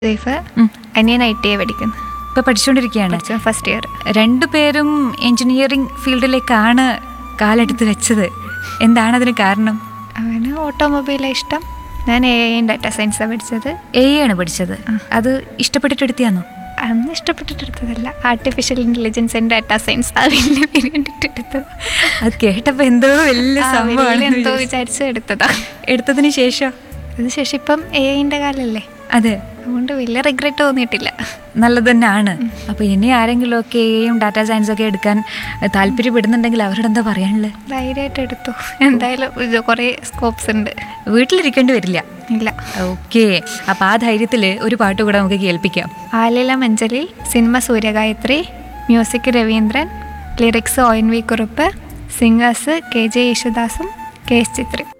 Safe ഉം. അനിയൻ I T I പഠിക്കുന്നു ഇപ്പൊ പഠിച്ചുകൊണ്ടിരിക്കുകയാണ് ഫസ്റ്റ് ഇയർ രണ്ടുപേരും എഞ്ചിനീയറിംഗ് ഫീൽഡിലേക്കാണ് കാലെടുത്ത് വെച്ചത് എന്താണ് അതിന് കാരണം അവന് ഓട്ടോമൊബൈലാണ് ഇഷ്ടം ഞാൻ എ ഐ ഡാറ്റ സയൻസാണ് പഠിച്ചത് എ ആണ് പഠിച്ചത് അത് ഇഷ്ടപ്പെട്ടിട്ട് എടുത്തിയാന്നോ അന്ന് ഇഷ്ടപ്പെട്ടിട്ട് എടുത്തതല്ല artificial intelligence and data science അതിന് വേണ്ടിയിട്ട് എടുത്തത് അത് കേട്ടപ്പോ എന്തോ വലിയ ആ, വലിയ സംഭവമാണ് എന്തോ വിചാരിച്ച് എടുത്തതാ എടുത്തതിന് ശേഷം അതിനുശേഷം ഇപ്പം എ ഐൻ്റെ കാലല്ലേ അതെ അതുകൊണ്ട് വലിയ റിഗ്രറ്റ് തോന്നിയിട്ടില്ല നല്ലത് തന്നെയാണ് അപ്പൊ ഇനി ആരെങ്കിലും ഒക്കെ എയും ഡാറ്റ സയൻസ് ഒക്കെ എടുക്കാൻ താല്പര്യപ്പെടുന്നുണ്ടെങ്കിൽ അവരോട് എന്താ പറയാനുള്ളത് ധൈര്യമായിട്ട് എടുത്തു എന്തായാലും ഇത് കുറേ സ്കോപ്സ് ഉണ്ട് വീട്ടിലിരിക്കേണ്ടി വരില്ല ഇല്ല ഓക്കെ അപ്പൊ ആ ധൈര്യത്തില് ഒരു പാട്ട് കൂടെ നമുക്ക് കേൾപ്പിക്കാം ആലില മഞ്ചലിൽ cinema Suryagayathri music Raveendran lyrics O N V Kurup singers K J യേശുദാസും കെ എസ് ചിത്രി